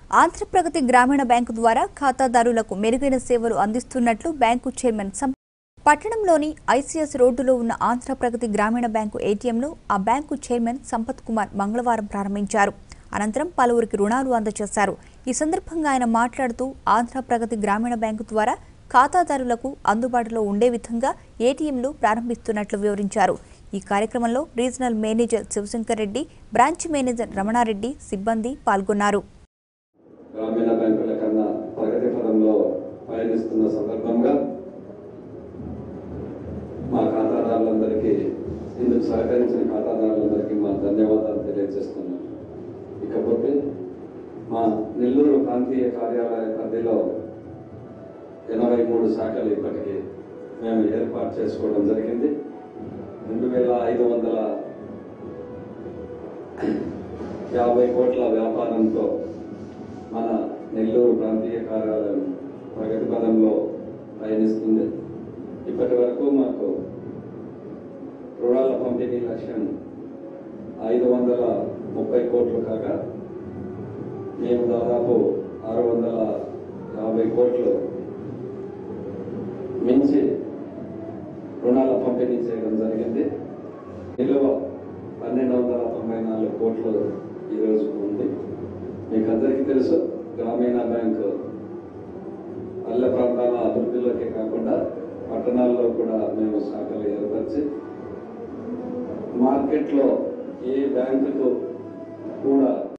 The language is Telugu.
ఆంధ్రప్రగతి గ్రామీణ బ్యాంకు ద్వారా ఖాతాదారులకు మెరుగైన సేవలు అందిస్తున్నట్లు బ్యాంకు చైర్మన్ సం పట్టణంలోని ఐసీఎస్ రోడ్డులో ఉన్న ఆంధ్రప్రగతి గ్రామీణ బ్యాంకు ఏటీఎంను ఆ బ్యాంకు చైర్మన్ సంపత్ కుమార్ మంగళవారం ప్రారంభించారు అనంతరం పలువురికి రుణాలు అందజేశారు ఈ సందర్భంగా ఆయన మాట్లాడుతూ ఆంధ్రప్రగతి గ్రామీణ బ్యాంకు ద్వారా ఖాతాదారులకు అందుబాటులో ఉండే విధంగా ఏటీఎంలు ప్రారంభిస్తున్నట్లు వివరించారు ఈ కార్యక్రమంలో regional manager Shivashankar Reddy branch manager Ramanareddy సిబ్బంది పాల్గొన్నారు గ్రామీణ బ్యాంకుల కన్నా ప్రగతి పదంలో పయనిస్తున్న సందర్భంగా మా ఖాతాదారులందరికీ ఇందుకు సహకరించిన ఖాతాదారులందరికీ మా ధన్యవాదాలు తెలియజేస్తున్నాం ఇకపోతే మా నెల్లూరు ప్రాంతీయ కార్యాలయ పరిధిలో ఎనభై మూడు శాఖలు ఇప్పటికీ మేము ఏర్పాటు చేసుకోవడం జరిగింది రెండు వేల ఐదు వందల యాభై కోట్ల వ్యాపారంతో మన నెల్లూరు ప్రాంతీయ కార్యాలయం ప్రగతి పదంలో పయనిస్తుంది ఇప్పటి వరకు మాకు రుణాల పంపిణీ లక్ష్యం ఐదు వందల ముప్పై కోట్లు కాగా మేము దాదాపు ఆరు వందల యాభై కోట్లు మించి రుణాల పంపిణీ చేయడం జరిగింది విలువ పన్నెండు వందల తొంభై నాలుగు కోట్లు ఈరోజు ఉంది మీకు అందరికీ తెలుసు గ్రామీణ బ్యాంకు పల్లె ప్రాంతాల అభివృద్ధిలోకే కాకుండా పట్టణాల్లో కూడా మేము శాఖలు ఏర్పరిచి మార్కెట్లో ఏ బ్యాంకుకు కూడా